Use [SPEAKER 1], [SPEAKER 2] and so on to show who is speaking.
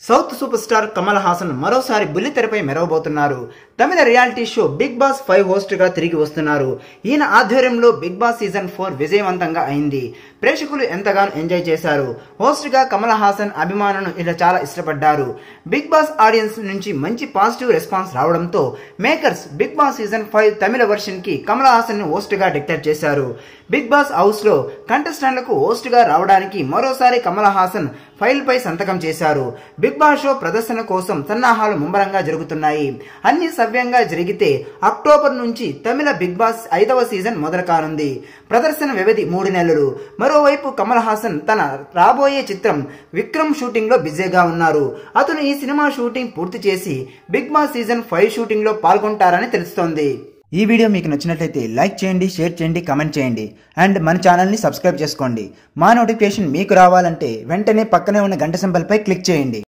[SPEAKER 1] south super star Kamal Haasan మరోసారి బుల్లితెరపై మెరవబోతున్నారు తమిళ reality show Big Boss five host గా తిరిగి వస్తున్నారు ఈయన ఆధ్వర్యంలో బిగ్ బాస్ సీజన్ ఫోర్ విజయవంతంగా అయింది ప్రేక్షకులు ఎంతగానో ఎంజాయ్ చేశారు హోస్ట్ గా కమల్ హాసన్ అభిమానులను ఇలా చాలా ఇష్టపడ్డారు బిగ్ బాస్ ఆడియన్స్ నుంచి మంచి పాజిటివ్ రెస్పాన్స్ రావడంతో makers Big Boss season five తమిళ వర్షన్ కి కమల్ హాసన్ ను హోస్ట్ గా డిక్లేర్ చేశారు బిగ్ బాస్ హౌస్ లో కంటెస్టెంట్లకు హోస్ట్ గా రావడానికి మరోసారి కమల్ హాసన్ ఫైల్ పై సంతకం చేశారు బిగ్ బాస్ షో ప్రదర్శన కోసం సన్నాహాలు ముమ్మరంగా జరుగుతున్నాయి అన్ని సవ్యంగా జరిగితే అక్టోబర్ నుంచి తమిళ బిగ్ బాస్ ఐదవ సీజన్ మొదలు కానుంది ప్రదర్శన వ్యవధి మూడు నెలలు మరోవైపు కమల్ హాసన్ తన రాబోయే చిత్రం విక్రమ్ షూటింగ్ లో బిజీగా ఉన్నారు అతను ఈ సినిమా షూటింగ్ పూర్తి చేసి Big Boss season five shooting లో పాల్గొంటారని తెలుస్తోంది ఈ వీడియో మీకు నచ్చినట్లయితే లైక్ చేయండి షేర్ చేయండి కమెంట్ చేయండి అండ్ మన ఛానల్ని సబ్స్క్రైబ్ చేసుకోండి మా నోటిఫికేషన్ మీకు రావాలంటే వెంటనే పక్కనే ఉన్న గంట సింబల్పై క్లిక్ చేయండి